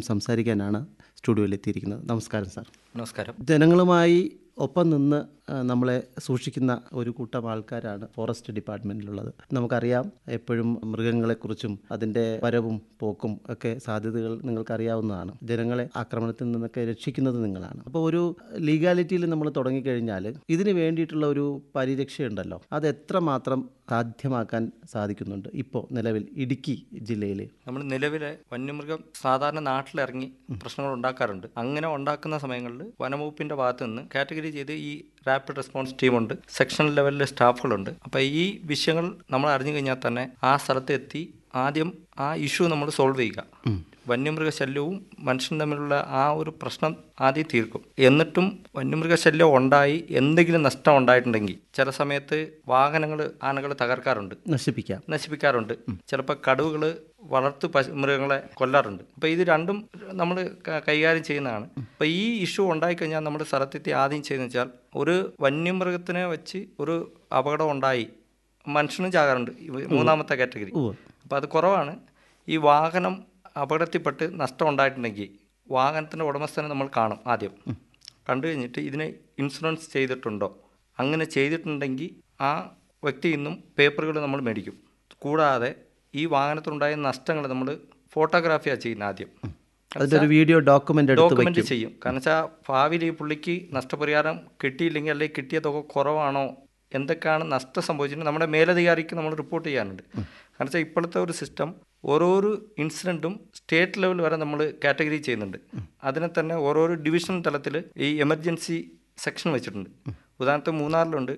സംസാരിക്കാനാണ് സ്റ്റുഡിയോയിൽ എത്തിയിരിക്കുന്നത് നമസ്കാരം സാർ നമസ്കാരം ജനങ്ങളുമായി ഒപ്പം നിന്ന് ആ, നമ്മളെ സൂക്ഷിക്കുന്ന ഒരു കൂട്ടം ആൾക്കാരാണ് ഫോറസ്റ്റ് ഡിപ്പാർട്ട്മെൻറ്റിലുള്ളത് നമുക്കറിയാം എപ്പോഴും മൃഗങ്ങളെക്കുറിച്ചും അതിൻ്റെ വരവും പോക്കും ഒക്കെ സാധ്യതകൾ നിങ്ങൾക്കറിയാവുന്നതാണ് ജനങ്ങളെ ആക്രമണത്തിൽ നിന്നൊക്കെ രക്ഷിക്കുന്നത് നിങ്ങളാണ് അപ്പോൾ ഒരു ലീഗാലിറ്റിയിൽ നമ്മൾ തുടങ്ങിക്കഴിഞ്ഞാൽ ഇതിന് വേണ്ടിയിട്ടുള്ള ഒരു പരിരക്ഷയുണ്ടല്ലോ അത് എത്രമാത്രം സാധ്യമാക്കാൻ സാധിക്കുന്നുണ്ട് ഇപ്പോൾ നിലവിൽ ഇടുക്കി ജില്ലയിൽ നമ്മൾ നിലവിലെ വന്യമൃഗം സാധാരണ നാട്ടിലിറങ്ങി പ്രശ്നങ്ങൾ ഉണ്ടാക്കാറുണ്ട് അങ്ങനെ ഉണ്ടാക്കുന്ന സമയങ്ങളിൽ വനംവകുപ്പിന്റെ ഭാഗത്ത് നിന്ന് കാറ്റഗറി ചെയ്ത് ഈ റാപ്പിഡ് റെസ്പോൺസ് ടീമുണ്ട് സെക്ഷൻ ലെവലിലെ സ്റ്റാഫുകളുണ്ട് അപ്പോൾ ഈ വിഷയങ്ങൾ നമ്മൾ അറിഞ്ഞു കഴിഞ്ഞാൽ തന്നെ ആ സ്ഥലത്ത് എത്തി ആദ്യം ആ ഇഷ്യൂ നമ്മൾ സോൾവ് ചെയ്യുക വന്യമൃഗശല്യവും മനുഷ്യനും തമ്മിലുള്ള ആ ഒരു പ്രശ്നം ആദ്യം തീർക്കും എന്നിട്ടും വന്യമൃഗശല്യം ഉണ്ടായി എന്തെങ്കിലും നഷ്ടം ഉണ്ടായിട്ടുണ്ടെങ്കിൽ ചില സമയത്ത് വാഹനങ്ങൾ ആനകൾ തകർക്കാറുണ്ട് നശിപ്പിക്കാം നശിപ്പിക്കാറുണ്ട് ചിലപ്പോൾ കടുവകൾ വളർത്തു പശു മൃഗങ്ങളെ കൊല്ലാറുണ്ട് അപ്പോൾ ഇത് രണ്ടും നമ്മൾ കൈകാര്യം ചെയ്യുന്നതാണ് അപ്പോൾ ഈ ഇഷ്യൂ ഉണ്ടായിക്കഴിഞ്ഞാൽ നമ്മുടെ സ്ഥലത്തെത്തി ആദ്യം ചെയ്യുന്നത് വെച്ചാൽ ഒരു വന്യമൃഗത്തിനെ വെച്ച് ഒരു അപകടം ഉണ്ടായി മനുഷ്യനും ചാകാറുണ്ട് ഈ മൂന്നാമത്തെ കാറ്റഗറി അപ്പോൾ അത് കുറവാണ് ഈ വാഹനം അപകടത്തിൽപ്പെട്ട് നഷ്ടം ഉണ്ടായിട്ടുണ്ടെങ്കിൽ വാഹനത്തിൻ്റെ ഉടമസ്ഥനെ നമ്മൾ കാണും ആദ്യം കണ്ടു കഴിഞ്ഞിട്ട് ഇതിനെ ഇൻഷുറൻസ് ചെയ്തിട്ടുണ്ടോ അങ്ങനെ ചെയ്തിട്ടുണ്ടെങ്കിൽ ആ വ്യക്തിയിൽ നിന്നും പേപ്പറുകൾ നമ്മൾ മേടിക്കും കൂടാതെ ഈ വാഹനത്തിലുണ്ടായ നഷ്ടങ്ങൾ നമ്മൾ ഫോട്ടോഗ്രാഫിയാണ് ചെയ്യുന്നത് ആദ്യം അതിൻ്റെ ഒരു വീഡിയോ ഡോക്യുമെൻ്റ് എടുത്ത് ഡോക്യുമെന്റ് ചെയ്യും കാരണം വെച്ചാൽ ഭാവിയിൽ ഈ പുള്ളിക്ക് നഷ്ടപരിഹാരം കിട്ടിയില്ലെങ്കിൽ അല്ലെങ്കിൽ കിട്ടിയ തുക കുറവാണോ എന്തൊക്കെയാണ് നഷ്ടം സംഭവിച്ചിട്ട് നമ്മുടെ മേലധികാരിക്ക് നമ്മൾ റിപ്പോർട്ട് ചെയ്യാനുണ്ട് കാരണം വെച്ചാൽ ഇപ്പോഴത്തെ ഒരു സിസ്റ്റം ഓരോരോ ഇൻസിഡൻറ്റും സ്റ്റേറ്റ് ലെവൽ വരെ നമ്മൾ കാറ്റഗറി ചെയ്യുന്നുണ്ട് അതിനെ തന്നെ ഓരോരോ ഡിവിഷൻ തലത്തിൽ ഈ എമർജൻസി സെക്ഷൻ വെച്ചിട്ടുണ്ട് ഉദാഹരണത്തിന് മൂന്നാറിലുണ്ട്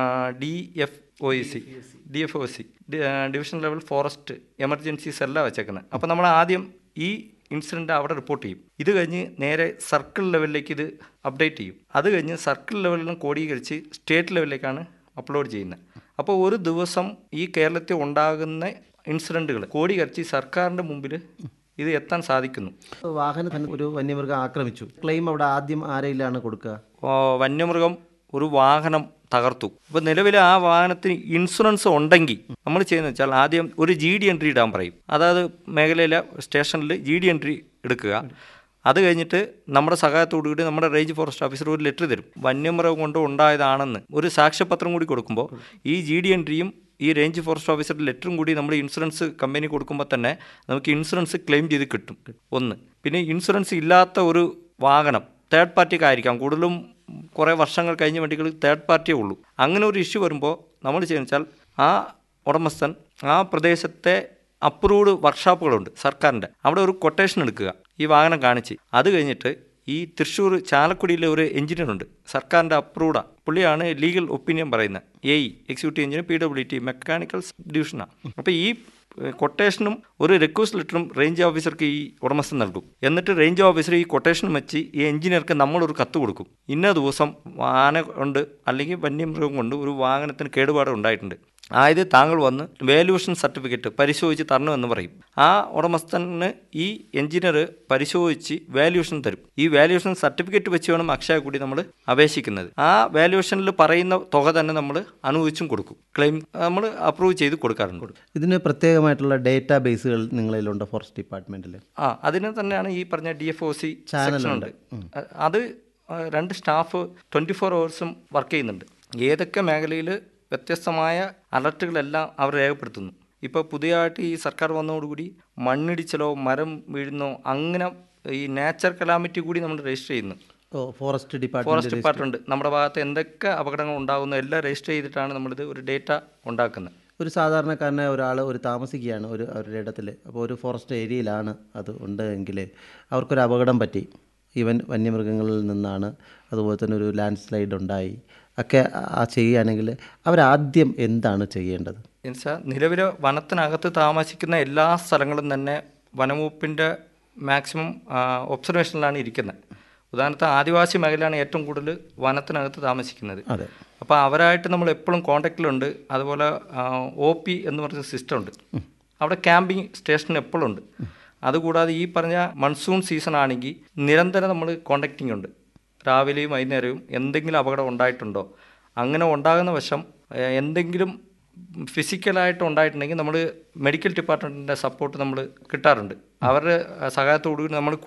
D F O E C D F O C division level forest emergency സെല്ലാണ് വെച്ചേക്കുന്നത് അപ്പോൾ നമ്മൾ ആദ്യം ഈ ഇൻസിഡൻറ്റ് അവിടെ റിപ്പോർട്ട് ചെയ്യും ഇത് കഴിഞ്ഞ് നേരെ സർക്കിൾ ലെവലിലേക്ക് ഇത് അപ്ഡേറ്റ് ചെയ്യും അത് കഴിഞ്ഞ് സർക്കിൾ ലെവലിലും കോടീകരിച്ച് സ്റ്റേറ്റ് ലെവലിലേക്കാണ് അപ്ലോഡ് ചെയ്യുന്നത് അപ്പോൾ ഒരു ദിവസം ഈ കേരളത്തിൽ ഉണ്ടാകുന്ന ഇൻസിഡൻറ്റുകൾ കോടീകരിച്ച് സർക്കാരിൻ്റെ മുമ്പിൽ ഇത് എത്താൻ സാധിക്കുന്നു വാഹനം ഒരു വന്യമൃഗം ആക്രമിച്ചു ക്ലെയിം അവിടെ ആദ്യം ആരെയിലാണ് കൊടുക്കുക ഓ, വന്യമൃഗം ഒരു വാഹനം തകർത്തു അപ്പോൾ നിലവിൽ ആ വാഹനത്തിന് ഇൻഷുറൻസ് ഉണ്ടെങ്കിൽ നമ്മൾ ചെയ്യുന്നത് വെച്ചാൽ ആദ്യം ഒരു ജി ഡി എൻട്രി ഇടാൻ പറയും അതായത് മേഖലയിലെ സ്റ്റേഷനിൽ ജി ഡി എൻട്രി എടുക്കുക അത് കഴിഞ്ഞിട്ട് നമ്മുടെ സഹായത്തോടു കൂടി നമ്മുടെ റേഞ്ച് ഫോറസ്റ്റ് ഓഫീസർ ഒരു ലെറ്റർ തരും വന്യമൃഗം കൊണ്ട് ഉണ്ടായതാണെന്ന് ഒരു സാക്ഷ്യപത്രം കൂടി കൊടുക്കുമ്പോൾ ഈ ജി ഡി എൻട്രിയും ഈ റേഞ്ച് ഫോറസ്റ്റ് ഓഫീസറുടെ ലെറ്ററും കൂടി നമ്മൾ ഇൻഷുറൻസ് കമ്പനി കൊടുക്കുമ്പോൾ തന്നെ നമുക്ക് ഇൻഷുറൻസ് ക്ലെയിം ചെയ്ത് കിട്ടും ഒന്ന് പിന്നെ ഇൻഷുറൻസ് ഇല്ലാത്ത ഒരു വാഹനം തേർഡ് പാർട്ടിക്ക് ആയിരിക്കാം കൂടുതലും കുറേ വർഷങ്ങൾ കഴിഞ്ഞ വണ്ടികൾ തേർഡ് പാർട്ടിയേ ഉള്ളൂ അങ്ങനെ ഒരു ഇഷ്യൂ വരുമ്പോൾ നമ്മൾ ചെയ്യുന്നത് വെച്ചാൽ ആ ഉടമസ്ഥൻ ആ പ്രദേശത്തെ അപ്രൂവ്ഡ് വർക്ക്ഷോപ്പുകളുണ്ട് സർക്കാരിൻ്റെ അവിടെ ഒരു കൊട്ടേഷൻ എടുക്കുക ഈ വാഹനം കാണിച്ച് അത് കഴിഞ്ഞിട്ട് ഈ തൃശ്ശൂർ ചാലക്കുടിയിലെ ഒരു എഞ്ചിനീയർ ഉണ്ട് സർക്കാരിൻ്റെ അപ്രൂവ്ഡാ പുള്ളിയാണ് ലീഗൽ ഒപ്പീനിയൻ പറയുന്നത് A E executive engineer P W T mechanical ഡിവിഷനാണ് അപ്പോൾ ഈ കൊട്ടേഷനും ഒരു റിക്വസ്റ്റ് ലെറ്ററും റേഞ്ച് ഓഫീസർക്ക് ഈ ഉടമസ്ഥൻ നൽകും എന്നിട്ട് റേഞ്ച് ഓഫീസർ ഈ കൊട്ടേഷനും വെച്ച് ഈ എഞ്ചിനീയർക്ക് നമ്മളൊരു കത്ത് കൊടുക്കും ഇന്ന ദിവസം ആന കൊണ്ട് അല്ലെങ്കിൽ വന്യമൃഗം കൊണ്ട് ഒരു വാഹനത്തിന് കേടുപാട് ഉണ്ടായിട്ടുണ്ട് ആയത് താങ്കൾ വന്ന് വാല്യൂഷൻ സർട്ടിഫിക്കറ്റ് പരിശോധിച്ച് തരണമെന്ന് പറയും ആ ഉടമസ്ഥന് ഈ എഞ്ചിനീയർ പരിശോധിച്ച് വാല്യൂഷൻ തരും ഈ വാല്യൂഷൻ സർട്ടിഫിക്കറ്റ് വെച്ച് വേണം അക്ഷയ കൂടി നമ്മൾ അപേക്ഷിക്കുന്നത് ആ വാല്യൂഷനിൽ പറയുന്ന തുക തന്നെ നമ്മൾ അനുവദിച്ചും കൊടുക്കും ക്ലെയിം നമ്മൾ അപ്രൂവ് ചെയ്ത് കൊടുക്കാറുണ്ട് ഇതിന് പ്രത്യേകമായിട്ടുള്ള ഡേറ്റാ ബേസുകൾ നിങ്ങളിലുണ്ട് ഫോറസ്റ്റ് ഡിപ്പാർട്ട്മെൻറ്റിൽ ആ അതിന് തന്നെയാണ് ഈ പറഞ്ഞ ഡി എഫ് ഒ സി സെക്ഷനുണ്ട് അത് ആ, രണ്ട് സ്റ്റാഫ് ട്വൻറ്റി ഫോർ അവേഴ്സും വർക്ക് ചെയ്യുന്നുണ്ട് ഏതൊക്കെ മേഖലയിൽ വ്യത്യസ്തമായ അലർട്ടുകളെല്ലാം അവർ രേഖപ്പെടുത്തുന്നു ഇപ്പോൾ പുതിയതായിട്ട് ഈ സർക്കാർ വന്നതോടുകൂടി മണ്ണിടിച്ചിലോ മരം വീഴുന്നോ അങ്ങനെ ഈ നാച്ചർ കലാമിറ്റി കൂടി നമ്മൾ രജിസ്റ്റർ ചെയ്യുന്നു ഓ ഫോറസ്റ്റ് ഡിപ്പാർട്ട്മെൻറ്റ് ഫോറസ്റ്റ് ഡിപ്പാർട്ട്മെൻറ്റ് നമ്മുടെ ഭാഗത്ത് എന്തൊക്കെ അപകടങ്ങൾ ഉണ്ടാകുന്നു എല്ലാം രജിസ്റ്റർ ചെയ്തിട്ടാണ് നമ്മളിത് ഒരു ഡേറ്റ ഉണ്ടാക്കുന്നത് ഒരു സാധാരണക്കാരനെ ഒരാൾ ഒരു താമസിക്കുകയാണ് ഒരു അവരുടെ ഇടത്തിൽ അപ്പോൾ ഒരു ഫോറസ്റ്റ് ഏരിയയിലാണ് അത് ഉണ്ടെങ്കിൽ അവർക്കൊരു അപകടം പറ്റി ഈവൻ വന്യമൃഗങ്ങളിൽ നിന്നാണ് അതുപോലെ തന്നെ ഒരു ലാൻഡ് സ്ലൈഡ് ഉണ്ടായി ഒക്കെ ആ ചെയ്യുകയാണെങ്കിൽ അവരാദ്യം എന്താണ് ചെയ്യേണ്ടത് എന്നുവെച്ചാൽ നിലവിൽ വനത്തിനകത്ത് താമസിക്കുന്ന എല്ലാ സ്ഥലങ്ങളും തന്നെ വനംവകുപ്പിൻ്റെ മാക്സിമം ഒബ്സർവേഷനിലാണ് ഇരിക്കുന്നത് ഉദാഹരണത്തിന് ആദിവാസി മേഖലയാണ് ഏറ്റവും കൂടുതൽ വനത്തിനകത്ത് താമസിക്കുന്നത് അതെ അപ്പോൾ അവരായിട്ട് നമ്മൾ എപ്പോഴും കോണ്ടാക്റ്റിലുണ്ട് അതുപോലെ ഒ പി എന്ന് പറഞ്ഞ സിസ്റ്റം ഉണ്ട് അവിടെ ക്യാമ്പിംഗ് സ്റ്റേഷൻ എപ്പോഴും ഉണ്ട് അതുകൂടാതെ ഈ പറഞ്ഞ മൺസൂൺ സീസൺ ആണെങ്കിൽ നിരന്തരം നമ്മൾ കോണ്ടാക്റ്റിംഗ് ഉണ്ട് രാവിലെയും വൈകുന്നേരവും എന്തെങ്കിലും അപകടം ഉണ്ടായിട്ടുണ്ടോ അങ്ങനെ ഉണ്ടാകുന്ന വശം ഏഹ്, എന്തെങ്കിലും ഫിസിക്കലായിട്ട് ഉണ്ടായിട്ടുണ്ടെങ്കിൽ നമ്മൾ മെഡിക്കൽ ഡിപ്പാർട്ട്മെൻറ്റിൻ്റെ സപ്പോർട്ട് നമ്മൾ കിട്ടാറുണ്ട് അവരുടെ സഹായത്തോടു കൂടി നമ്മൾ